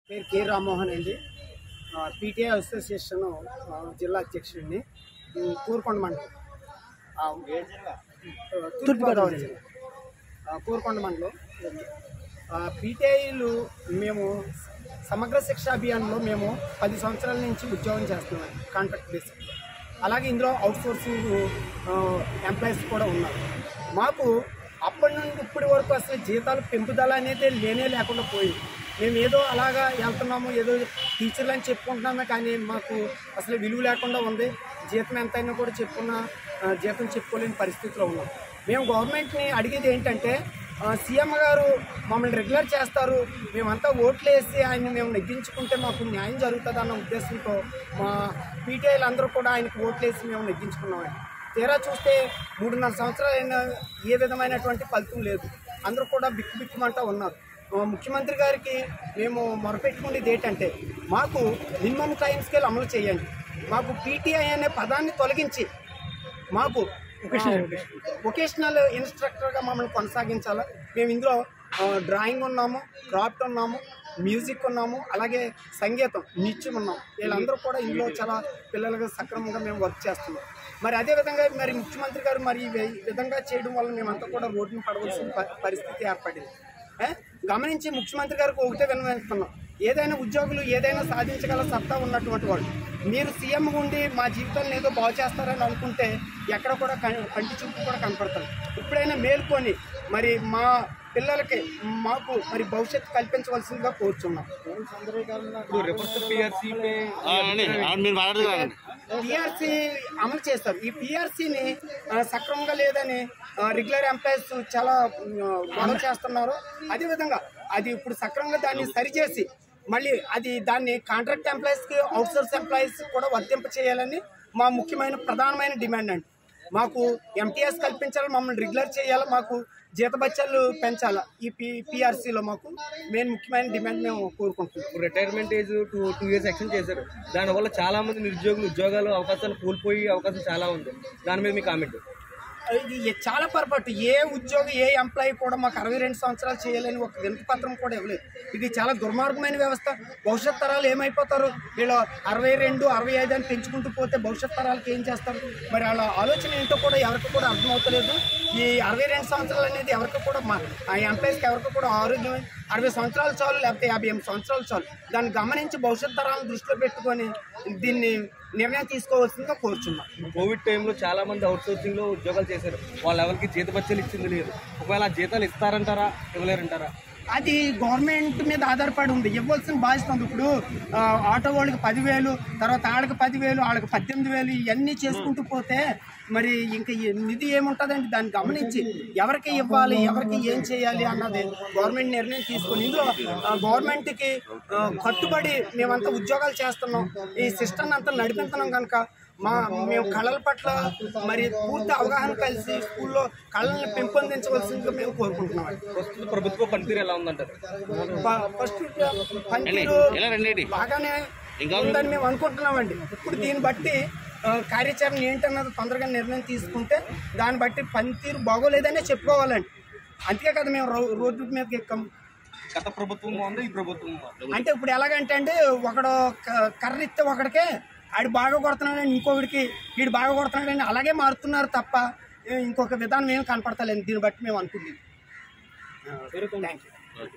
పేరు కె రామ్మోహన్ అండి PTI association ఆ, జిల్లా అధ్యక్షుడిని ఉమ్, కూరుకొండ మండలం ఆ, ఆ, తూర్పుగోదావరి జిల్లా ఆ, కూరుకొండ మండలం పీటీఐలు మేము సమగ్ర శిక్ష అభియాన్లో మేము పది సంవత్సరాల నుంచి ఉద్యోగం చేస్తున్నాం కాంట్రాక్ట్ బేస్ అలాగే ఇందులో అవుట్ సోర్సింగ్ ఎంప్లాయీస్ కూడా ఉన్నారు మాకు అప్పటి నుండి ఇప్పటి వరకు అసలు జీతాలు పెంపుదల అనేది లేనే లేకుండా పోయింది మేము ఏదో అలాగా వెళ్తున్నాము ఏదో టీచర్లు అని చెప్పుకుంటున్నామే కానీ మాకు అసలు విలువ లేకుండా ఉంది జీతం ఎంతైనా కూడా చెప్పుకున్న ఆ, జీతం చెప్పుకోలేని పరిస్థితిలో ఉన్నాం మేము గవర్నమెంట్ని అడిగేది ఏంటంటే ఆ, సీఎం గారు మమ్మల్ని రెగ్యులర్ చేస్తారు మేమంతా ఓట్లు వేసి ఆయన మేము నెగ్గించుకుంటే మాకు న్యాయం జరుగుతుంది అన్న ఉద్దేశంతో మా పీటీఐలు అందరూ కూడా ఆయనకు ఓట్లు వేసి మేము నెగ్గించుకున్నామండి తీరా చూస్తే మూడున్నర సంవత్సరాలు అయినా ఏ విధమైనటువంటి ఫలితం లేదు అందరూ కూడా బిక్కు బిక్కుమంటా ఉన్నారు ఆ, ముఖ్యమంత్రి గారికి మేము మొరపెట్టుకునేది ఏంటంటే మాకు మినిమం టైం స్కేల్ అమలు చేయండి మాకు పీటీఐ అనే పదాన్ని తొలగించి మాకు వొకేషనల్ ఇన్స్ట్రక్టర్గా మమ్మల్ని కొనసాగించాలా మేము ఇందులో ఆ, డ్రాయింగ్ ఉన్నాము క్రాఫ్ట్ ఉన్నాము మ్యూజిక్ ఉన్నాము అలాగే సంగీతం నృత్యం ఉన్నాం వీళ్ళందరూ కూడా ఇందులో చాలా పిల్లలుగా సక్రమంగా మేము వర్క్ చేస్తున్నాం మరి అదే విధంగా మరి ముఖ్యమంత్రి గారు మరి ఈ వి- విధంగా చేయడం వల్ల మేమంతా కూడా రోడ్డును పడవలసిన ప- పరిస్థితి ఏర్పడింది ఏ? గమనించి ముఖ్యమంత్రి గారికి ఒకటే విన్నవిస్తున్నాం ఏదైనా ఉద్యోగులు ఏదైనా సాధించగల సత్తా ఉన్నటువంటి వాళ్ళు మీరు సీఎం ఉండి మా జీవితాలను ఏదో బాగు చేస్తారని అనుకుంటే ఎక్కడ కూడా కం- కంటి చూపు కూడా కనపడతారు ఇప్పుడైనా మేల్కొని మరి మా పిల్లలకి మాకు మరి భవిష్యత్తు కల్పించవలసిందిగా కోరుచున్నాం ఇప్పుడు రివర్స్ పిఆర్సీ పే మీరు మాట్లాడుతున్నారు పిఆర్సీ అమలు చేస్తారు ఈ పిఆర్సీని సక్రమంగా లేదని రెగ్యులర్ ఎంప్లాయీస్ చాలా ఆ, గొడవ చేస్తున్నారు అదేవిధంగా అది ఇప్పుడు సక్రమంగా దాన్ని సరిచేసి మళ్ళీ అది దాన్ని కాంట్రాక్ట్ ఎంప్లాయీస్కి అవుట్సోర్స్ ఎంప్లాయీస్ కూడా వర్తింప చేయాలని మా ముఖ్యమైన ప్రధానమైన డిమాండ్ అండి మాకు ఎంటీఎస్ కల్పించాలి మమ్మల్ని రెగ్యులర్ చేయాలి మాకు జీతబత్యాలు పెంచాలి ఈ పి పిఆర్సీలో మాకు మెయిన్ ముఖ్యమైన డిమాండ్ మేము కోరుకుంటున్నాం retirement age to two years extend చేశారు దానివల్ల చాలా మంది నిరుద్యోగులు ఉద్యోగాలు అవకాశాలు కోల్పోయే అవకాశం చాలా ఉంది దాని మీద మీ కామెంట్ ఇది చాలా పొరపాటు ఏ ఉద్యోగి ఏ ఎంప్లాయీ కూడా మాకు అరవై రెండు సంవత్సరాలు చేయాలని ఒక వినతి పత్రం కూడా ఇవ్వలేదు ఇది చాలా దుర్మార్గమైన వ్యవస్థ భవిష్యత్ తరాలు ఏమైపోతారు వీళ్ళు అరవై రెండు అరవై ఐదు అని పెంచుకుంటూ పోతే భవిష్యత్ తరాలకి ఏం చేస్తారు మరి వాళ్ళ ఆలోచన ఏంటో కూడా ఎవరికి కూడా అర్థమవుతలేదు ఈ అరవై రెండు సంవత్సరాలు అనేది ఎవరికి కూడా మా ఆ ఎంప్లాయీస్కి ఎవరికి కూడా ఆరోగ్యం అరవై సంవత్సరాలు చాలు లేకపోతే యాభై ఎనిమిది సంవత్సరాలు చాలు దాన్ని గమనించి భవిష్యత్ తరాలను దృష్టిలో పెట్టుకొని దీన్ని నిర్ణయం తీసుకోవాల్సిందిగా కోరుచున్నాం కోవిడ్ టైంలో చాలా మంది అవుట్ సోర్సింగ్ లో ఉద్యోగాలు చేశారు వాళ్ళ ఎవరికి జీతబత్యాలు ఇచ్చింది లేదు ఒకవేళ ఆ జీతాలు ఇస్తారంటారా ఇవ్వలేరంటారా అది గవర్నమెంట్ మీద ఆధారపడి ఉంది ఇవ్వాల్సిన బాధ్యత ఉంది ఇప్పుడు ఆ, ఆటో వాళ్ళకి పదివేలు తర్వాత ఆళ్ళకి పదివేలు వాళ్ళకి పద్దెనిమిది వేలు ఇవన్నీ చేసుకుంటూ పోతే మరి ఇంకా ఈ నిధి ఏముంటుందండి దాన్ని గమనించి ఎవరికి ఇవ్వాలి ఎవరికి ఏం చేయాలి అన్నది గవర్నమెంట్ నిర్ణయం తీసుకొని ఇందులో ఆ, గవర్నమెంట్కి ఆ, కట్టుబడి మేమంతా ఉద్యోగాలు చేస్తున్నాం ఈ సిస్టమ్ అంతా నడిపిస్తున్నాం కనుక మా మేము కళల పట్ల మరి పూర్తి అవగాహన కలిసి స్కూల్లో కళల్ని పెంపొందించవలసిందిగా మేము కోరుకుంటున్నాం ప్రస్తుత ప్రభుత్వ పనితీరు ఎలా ఉందంటారు ప- ఫస్ట్ పనితీరు ఎలా రండి బాగానే ఉందని మేము అనుకుంటున్నామండి ఇప్పుడు దీన్ని బట్టి ఆ, కార్యాచరణ ఏంటన్నది తొందరగా నిర్ణయం తీసుకుంటే దాన్ని బట్టి పనితీరు బాగోలేదనే చెప్పుకోవాలండి అంతే కదా మేము రో- రోడ్డు మీదకి ఎక్కాం గత ప్రభుత్వం బాగుంది ఈ ప్రభుత్వం బాగుంది అంటే ఇప్పుడు ఎలాగంటే అండి ఒకడు క- కర్ర ఇస్తే ఒకడికే ఆడు బాగా కొడుతున్నాడని ఇంకొకడికి వీడు బాగా కొడుతున్నాడని అలాగే మారుతున్నారు తప్ప ఏ, ఇంకొక విధానం ఏం కనపడతలేదు దీన్ని బట్టి మేము అనుకుంటుంది థ్యాంక్ యూ